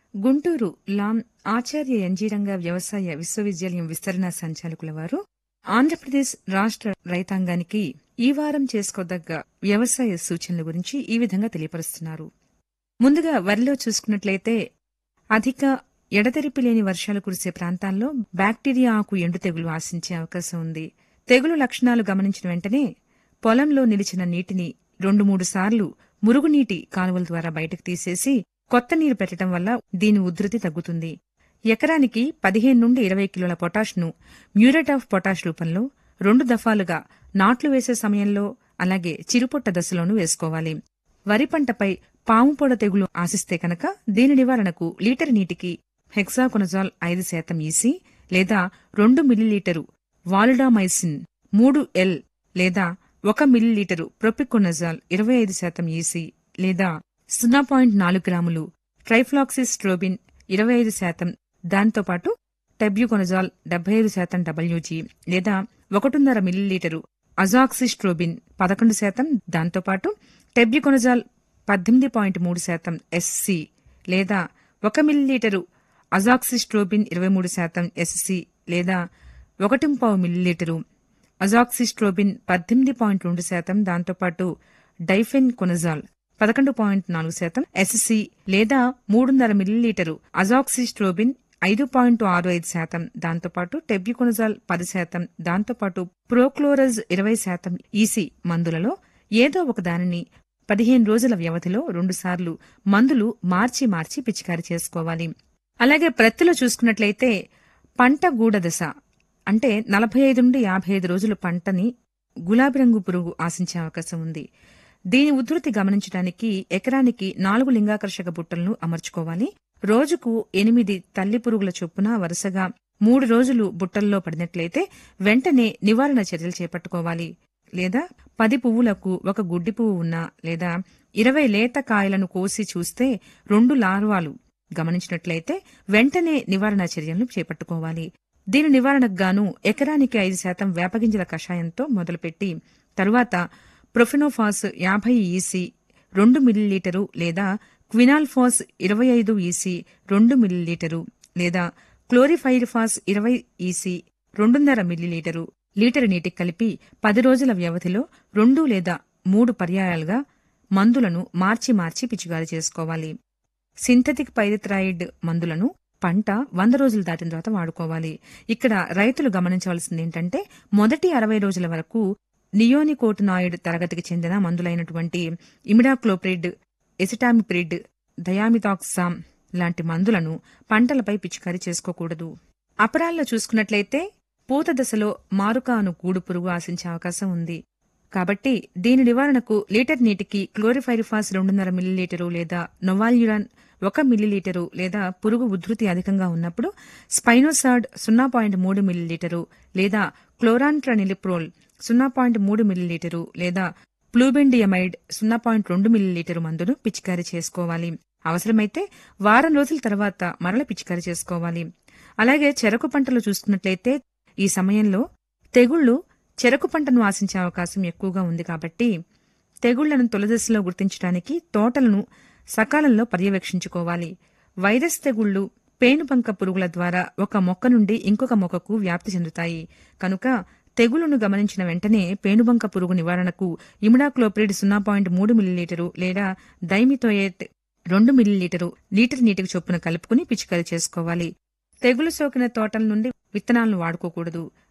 గుంటూరు లాం ఆచార్య ఎన్జీరంగ వ్యవసాయ విశ్వవిద్యాలయం విస్తరణ సంచాలకుల వారు ఆంధ్రప్రదేశ్ రాష్ట్ర రైతాంగానికి ఈ వారం చేసుకోదగ్గ వ్యవసాయ సూచనల గురించి ఈ విధంగా తెలియపరుస్తున్నారు ముందుగా వరిలో చూసుకున్నట్లయితే అధిక ఎడతెరిపి లేని వర్షాలు కురిసే ప్రాంతాల్లో బ్యాక్టీరియా ఆకు ఎండు తెగులు ఆశించే అవకాశం ఉంది తెగులు లక్షణాలు గమనించిన వెంటనే పొలంలో నిలిచిన నీటిని రెండు మూడు సార్లు మురుగునీటి కాలువల ద్వారా బయటకు తీసేసి కొత్త నీరు పెట్టడం వల్ల దీని ఉధృతి తగ్గుతుంది ఎకరానికి పదిహేను నుండి ఇరవై కిలోల పొటాష్ను మ్యూరేట్ ఆఫ్ పొటాష్ రూపంలో రెండు దఫాలుగా నాట్లు వేసే సమయంలో అలాగే చిరుపొట్ట దశలోనూ వేసుకోవాలి వరి పంటపై పాము పొడ తెగులు ఆశిస్తే కనుక దీని నివారణకు లీటర్ నీటికి హెక్సాకొనజాల్ ఐదు శాతం ఈసీ లేదా రెండు మిల్లీలీటరు వాలుడామైసిన్ మూడు ఎల్ లేదా ఒక మిల్లీలీటరు ప్రొపికొనజాల్ ఇరవై ఐదు శాతం ఈసీ లేదా సున్నా పాయింట్ నాలుగు గ్రాములు ట్రైఫ్లాక్సిస్ స్ట్రోబిన్ ఇరవై ఐదు శాతం దాంతోపాటు టెబ్యూకొనజాల్ డెబ్బై ఐదు శాతం డబ్ల్యూజీ లేదా ఒకటిన్నర మిల్లీలీటరు అజాక్సిస్ట్రోబిన్ పదకొండు శాతం దాంతోపాటు టెబ్యూకొనజాల్ పద్దెనిమిది పాయింట్ మూడు శాతం ఎస్సి లేదా ఒక మిల్లీలీటరు అజాక్సిస్ట్రోబిన్ ఇరవై మూడు శాతం ఎస్సి లేదా ఒకటి పావు మిల్లీలీటరు అజాక్సిస్ట్రోబిన్ పద్దెనిమిది పాయింట్ రెండు శాతం దాంతోపాటు డైఫెన్ కొనజాల్ పదకొండు పాయింట్ నాలుగు శాతం ఎస్సి లేదా మూడున్నర మిల్లీలీటరు అజాక్సిస్ట్రోబిన్ ఐదు పాయింట్ ఆరు ఐదు శాతం దాంతోపాటు టెబ్యూకొనజాల్ పది శాతం దాంతోపాటు ప్రోక్లోరజ్ ఇరవై శాతం ఈసీ మందులలో ఏదో ఒక దానిని పదిహేను రోజుల వ్యవధిలో రెండుసార్లు మందులు మార్చి మార్చి పిచికారి చేసుకోవాలి అలాగే ప్రత్తిలో చూసుకున్నట్లయితే పంట గూడ దశ అంటే నలభై ఐదు నుండి యాభై ఐదు రోజుల పంటని గులాబీ రంగు పురుగు ఆశించే అవకాశం ఉంది దీని ఉధృతి గమనించడానికి ఎకరానికి నాలుగు లింగాకర్షక బుట్టలను అమర్చుకోవాలి రోజుకు ఎనిమిది తల్లి పురుగుల చొప్పున వరుసగా మూడు రోజులు బుట్టల్లో పడినట్లయితే వెంటనే నివారణ చర్యలు చేపట్టుకోవాలి లేదా పది పువ్వులకు ఒక గుడ్డి పువ్వు ఉన్నా లేదా ఇరవై లేత కాయలను కోసి చూస్తే రెండు లార్వాలు గమనించినట్లయితే వెంటనే నివారణ చర్యలను చేపట్టుకోవాలి దీని నివారణకు గాను ఎకరానికి ఐదు శాతం వేపగింజల కషాయంతో మొదలుపెట్టి తరువాత ప్రొఫినోఫాస్ యాభై ఈసీ రెండు మిల్లీలీటరు లేదా క్వినాల్ఫాస్ ఇరవై ఐదు ఈసీ రెండు మిల్లీలీటరు లేదా క్లోరిఫైరిఫాస్ ఇరవై ఈసీ రెండున్నర మిల్లీలీటరు లీటరు నీటికి కలిపి పది రోజుల వ్యవధిలో రెండు లేదా మూడు పర్యాయాలుగా మందులను మార్చి మార్చి పిచిగారి చేసుకోవాలి సింథటిక్ పైరిథ్రాయిడ్ మందులను పంట వంద రోజులు దాటిన తర్వాత వాడుకోవాలి ఇక్కడ రైతులు గమనించవలసింది ఏంటంటే మొదటి అరవై రోజుల వరకు నియోనికోటినాయిడ్ తరగతికి చెందిన మందులైనటువంటి ఇమిడాక్లోప్రిడ్ ఎసిటామిప్రిడ్ దయామితాక్సామ్ లాంటి మందులను పంటలపై పిచికారీ చేసుకోకూడదు అపరాల్లో చూసుకున్నట్లయితే పూత దశలో మారుకాను గూడు పురుగు ఆశించే అవకాశం ఉంది కాబట్టి దీని నివారణకు లీటర్ నీటికి క్లోరిఫైరిఫాస్ రెండున్నర మిల్లీలీటరు లేదా నొవాల్యురాన్ ఒక మిల్లీలీటరు లేదా పురుగు ఉధృతి అధికంగా ఉన్నప్పుడు స్పైనోసాడ్ సున్నా పాయింట్ మూడు మిల్లీలీటరు లేదా క్లోరాంట్రనిలిప్రోల్ సున్నా పాయింట్ మూడు మిల్లీలీటరు లేదా ప్లూబెండియమైడ్ సున్నా పాయింట్ రెండు మిల్లీలీటరు మందును పిచికారీ చేసుకోవాలి అవసరమైతే వారం రోజుల తర్వాత మరల పిచికారీ చేసుకోవాలి అలాగే చెరకు పంటలు చూసుకున్నట్లయితే ఈ సమయంలో తెగుళ్లు చెరకు పంటను ఆశించే అవకాశం ఎక్కువగా ఉంది కాబట్టి తెగుళ్లను తొలిదశలో గుర్తించడానికి తోటలను సకాలంలో పర్యవేక్షించుకోవాలి వైరస్ తెగుళ్లు పేనుబంక పురుగుల ద్వారా ఒక మొక్క నుండి ఇంకొక మొక్కకు వ్యాప్తి చెందుతాయి కనుక తెగులును గమనించిన వెంటనే పేనుబంక పురుగు నివారణకు ఇమిడాక్లోప్రిడ్ సున్నా పాయింట్ మూడు మిల్లీలీటరు లేదా డైమితోయేట్ రెండు మిల్లీలీటరు లీటర్ నీటికి చొప్పున కలుపుకుని పిచికారీ చేసుకోవాలి తెగులు సోకిన తోటల నుండి విత్తనాలను వాడుకోకూడదు